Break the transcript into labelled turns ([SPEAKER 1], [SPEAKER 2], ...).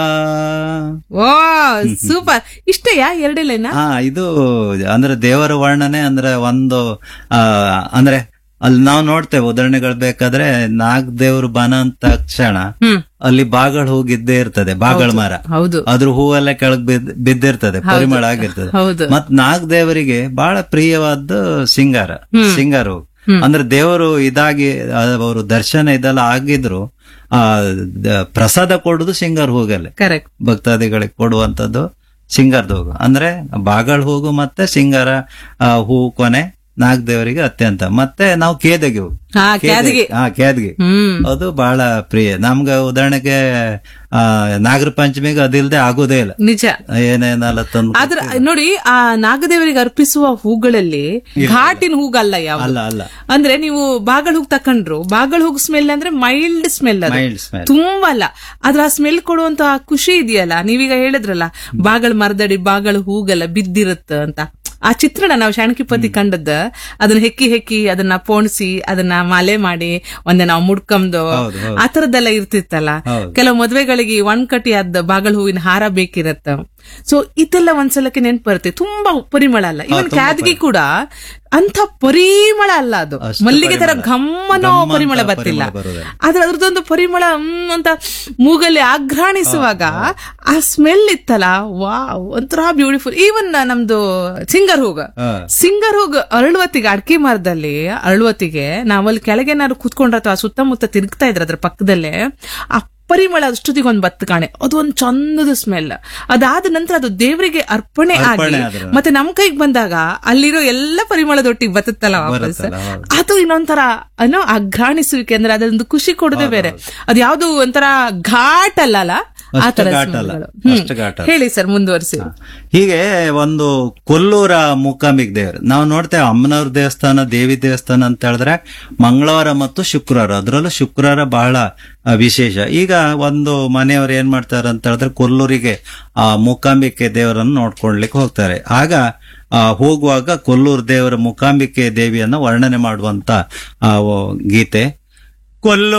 [SPEAKER 1] ಓ super ಇಷ್ಟಯಾ ಎರಡೇ ಲೈನ
[SPEAKER 2] ಹಾ ಇದು ಅಂದ್ರೆ ದೇವರ ವರ್ಣನೆ ಅಂದ್ರೆ ಒಂದು ಆ ಅಂದ್ರೆ ಅಲ್ಲಿ ನಾವು ನೋಡ್ತೇವೆ ಉದಾಹರಣೆಗಳು ಬೇಕಾದ್ರೆ ನಾಗ್ ದೇವ್ರು ಬನ ಅಂತ ಕ್ಷಣ
[SPEAKER 1] ಹ್ಮ್
[SPEAKER 2] ಅಲ್ಲಿ ಬಾಗಳು ಹೋಗಿದ್ದೇ ಇರ್ತದೆ ಬಾಗಳ ಮರ
[SPEAKER 1] ಹೌದು
[SPEAKER 2] ಅದ್ರ ಹೂವೆಲ್ಲ ಕೆಳಗ್ ಬಿದ್ ಬಿದ್ದಿರ್ತದೆ ಪರಿಮಳ ಆಗಿರ್ತದೆ
[SPEAKER 1] ಹೌದು
[SPEAKER 2] ಮತ್ ನಾಗ್ ದೇವರಿಗೆ ಬಹಳ ಪ್ರಿಯವಾದ ಸಿಂಗಾರ ಸಿಂಗಾರ ಹೂ ಅಂದ್ರೆ ದೇವರು ಇದಾಗಿ ಅವರು ದರ್ಶನ ಇದೆಲ್ಲ ಆಗಿದ್ರು ಆ ದ- ಪ್ರಸಾದ ಕೊಡುದು ಸಿಂಗಾರ ಹೂಗಲ್ಲೇ
[SPEAKER 1] ಕರೆಕ್ಟ್
[SPEAKER 2] ಭಕ್ತಾದಿಗಳಿಗೆ ಕೊಡುವಂತದ್ದು ಸಿಂಗಾರದ ಹೂಗು ಅಂದ್ರೆ ಬಾಗಳ ಹೂಗು ಮತ್ತೆ ಸಿಂಗಾರ ಆ, ಹೂ ಕೊನೆ ನಾಗ್ ದೇವರಿಗೆ ಅತ್ಯಂತ ಮತ್ತೆ ನಾವು ಕೇದಗೆ ಹೂ
[SPEAKER 1] ಹಾ ಕ್ಯಾದಿಗೆ
[SPEAKER 2] ಹಾ ಕೇದಗೆ
[SPEAKER 1] ಹ್ಮ್
[SPEAKER 2] ಅದು ಬಹಳ ಪ್ರಿಯ ನಮ್ಗ ಉದಾಹರಣೆಗೆ ಆ ನಾಗರ ಪಂಚಮಿಗೆ ಅದಿಲ್ದೆ ಆಗೋದೇ ಇಲ್ಲ
[SPEAKER 1] ನಿಜ
[SPEAKER 2] ಏನೇನೆಲ್ಲ ತಂದು
[SPEAKER 1] ಆದ್ರ ನೋಡಿ ಆ ನಾಗದೇವರಿಗೆ ಅರ್ಪಿಸುವ ಹೂಗಳಲ್ಲಿ ಘಾಟಿನ ಹೂಗಲ್ಲ ಯಾವ
[SPEAKER 2] ಅಲ್ಲ ಅಲ್ಲ
[SPEAKER 1] ಅಂದ್ರೆ ನೀವು ಬಾಗಳ ಹೂಗ್ ತಕೊಂಡ್ರು ಬಾಗಳ ಹೂಗ್ ಸ್ಮೆಲ್ ಅಂದ್ರೆ ಮೈಲ್ಡ್ ಸ್ಮೆಲ್ ಅದು
[SPEAKER 2] ಮೈಲ್ಡ್ ಸ್ಮೆಲ್
[SPEAKER 1] ತುಂಬಾ ಅಲ್ಲ ಆದ್ರ ಆ ಸ್ಮೆಲ್ ಕೊಡುವಂತ ಖುಷಿ ಇದೆಯಲ್ಲ ನೀವೀಗ ಹೇಳಿದ್ರಲ್ಲ ಬಾಗಳ ಮರದಡಿ ಬಾಗಳ ಹೂಗಲ್ಲ ಬಿದ್ದಿರುತ್ತ ಅಂತ ಆ ಚಿತ್ರಣ ನಾವು ಶಾಣಕಿಪತಿ ಕಂಡದ್ದ ಅದನ್ನ ಹೆಕ್ಕಿ ಹೆಕ್ಕಿ ಅದನ್ನ ಪೋಣಿಸಿ ಅದನ್ನ ಮಾಲೆ ಮಾಡಿ ಒಂದೇ ನಾವು ಮುಡ್ಕಂದು
[SPEAKER 2] ಹೌದು, ಹೌದು.
[SPEAKER 1] ಆ ತರದ್ದೆಲ್ಲ ಇರ್ತಿತ್ತಲ್ಲ
[SPEAKER 2] ಹೌದು.
[SPEAKER 1] ಕೆಲವು ಮದ್ವೆಗಳಿಗೆ ಒಣ್ ಕಟ್ಟಿ ಆದ ಬಾಗಳ ಹೂವಿನ ಹಾರ ಬೇಕಿರತ್ತ ಸೊ ಇದೆಲ್ಲ ಒಂದ್ಸಲಕ್ಕೆ ನೆನ್ಪು ಬರುತ್ತೆ ತುಂಬಾ ಪರಿಮಳ ಅಲ್ಲ ಇವನ್ ಕ್ಯಾದ್ಗಿ ಕೂಡ ಅಂತ ಪರಿಮಳ ಅಲ್ಲ ಅದು
[SPEAKER 2] ಅಷ್ಟು
[SPEAKER 1] ಮಲ್ಲಿಗೆ ತರ
[SPEAKER 2] ಪರಿಮಳ.
[SPEAKER 1] ಗಮ್ಮನೋ
[SPEAKER 2] ಗಮ್ಮಂತ
[SPEAKER 1] ಪರಿಮಳ ಬರ್ತಿಲ್ಲ
[SPEAKER 2] ಪರಿಮಳ ಬರುವುದಿಲ್ಲ.
[SPEAKER 1] ಆದ್ರೆ ಅದ್ರದ್ದೊಂದು ಪರಿಮಳ ಹ್ಮ್ ಅಂತ ಮೂಗಲ್ಲಿ ಆಘ್ರಾಣಿಸುವಾಗ ಆ ಸ್ಮೆಲ್ ಇತ್ತಲ್ಲ ವಾವ್ ಒಂಥರ ಬ್ಯೂಟಿಫುಲ್ ಈವನ್ ನಮ್ದು ಸಿಂಗರ್ ಹೂಗ
[SPEAKER 2] ಹಾ.
[SPEAKER 1] ಸಿಂಗರ್ ಹೋಗ್ ಅರಳುವತ್ತಿಗೆ ಅಡಿಕೆ ಮರದಲ್ಲಿ ಅರಳುವತ್ತಿಗೆ ನಾವಲ್ಲಿ ಕೆಳಗೇನಾದ್ರು ಕೂತ್ಕೊಂಡ್ರ ಅಥವಾ ಸುತ್ತಮುತ್ತ ತಿರುಗ್ತಾ ಇದ್ರ ಅದ್ರ ಪಕ್ಕದಲ್ಲೇ ಆ ಪರಿಮಳ ಅಷ್ಟೊತ್ತಿಗೆ ಒಂದ್ ಬತ್ತು ಕಾಣೆ ಅದು ಒಂದ್ ಚಂದದ ಸ್ಮೆಲ್ ಅದಾದ ನಂತರ ಅದು ದೇವರಿಗೆ ಅರ್ಪಣೆ ಆಗಿ
[SPEAKER 2] ಅರ್ಪಣೆ ಆದ್ರೆ.
[SPEAKER 1] ಮತ್ತೆ ನಮ್ ಕೈಗೆ ಬಂದಾಗ ಅಲ್ಲಿರೋ ಎಲ್ಲ ಪರಿಮಳದೊಟ್ಟಿಗೆ ಬತ್ತಲ್ಲ ವಾಪಸ್
[SPEAKER 2] ಬರುತ್ತಲ್ಲ, ಹೌದು.
[SPEAKER 1] ಅದು ಇನ್ನೊಂಥರ ಅನ್ನೋ ಅಘ್ರಾಣಿಸುವಿಕೆ ಅಂದ್ರೆ ಅದೊಂದು ಖುಷಿ ಕೊಡೋದೇ ಬೇರೆ ಅದು ಯಾವ್ದು ಒಂಥರ ಘಾಟ್ ಅಲ್ಲ ಅಲ್ಲ ಆ
[SPEAKER 2] ಅಷ್ಟು
[SPEAKER 1] ತರ
[SPEAKER 2] ಘಾಟ್ ಅಲ್ಲ.
[SPEAKER 1] ಸ್ಮೆಲ್ಗಳು. ಹ್ಮ್.
[SPEAKER 2] ಅಷ್ಟು ಘಾಟ್ ಅಲ್ಲ.
[SPEAKER 1] ಹೇಳಿ ಸರ್ ಮುಂದುವರಿಸಿ
[SPEAKER 2] ಹೀಗೆ ಒಂದು ಕೊಲ್ಲೂರ ಮೂಕಾಂಬಿಕ್ ದೇವರು ನಾವು ನೋಡ್ತೇವೆ ಅಮ್ಮನವ್ರ ದೇವಸ್ಥಾನ ದೇವಿ ದೇವಸ್ಥಾನ ಅಂತ ಹೇಳಿದ್ರೆ ಮಂಗಳವಾರ ಮತ್ತು ಶುಕ್ರವಾರ ಅದರಲ್ಲೂ ಶುಕ್ರವಾರ ಬಹಳ ಆ, ವಿಶೇಷ ಈಗ ಒಂದು ಮನೆಯವರು ಏನ್ ಮಾಡ್ತಾರೆ ಅಂತ ಹೇಳಿದ್ರೆ ಕೊಲ್ಲೂರಿಗೆ ಆ ಮೂಕಾಂಬಿಕೆ ದೇವರನ್ನು ನೋಡ್ಕೊಳ್ಲಿಕ್ಕೆ ಹೋಗ್ತಾರೆ ಆಗ ಆ, ಹೋಗುವಾಗ ಕೊಲ್ಲೂರು ದೇವರ ಮೂಕಾಂಬಿಕೆ ದೇವಿಯನ್ನ ವರ್ಣನೆ ಮಾಡುವಂತ ಆ, ಓ, ಗೀತೆ ಕೊಲ್ಲೂರು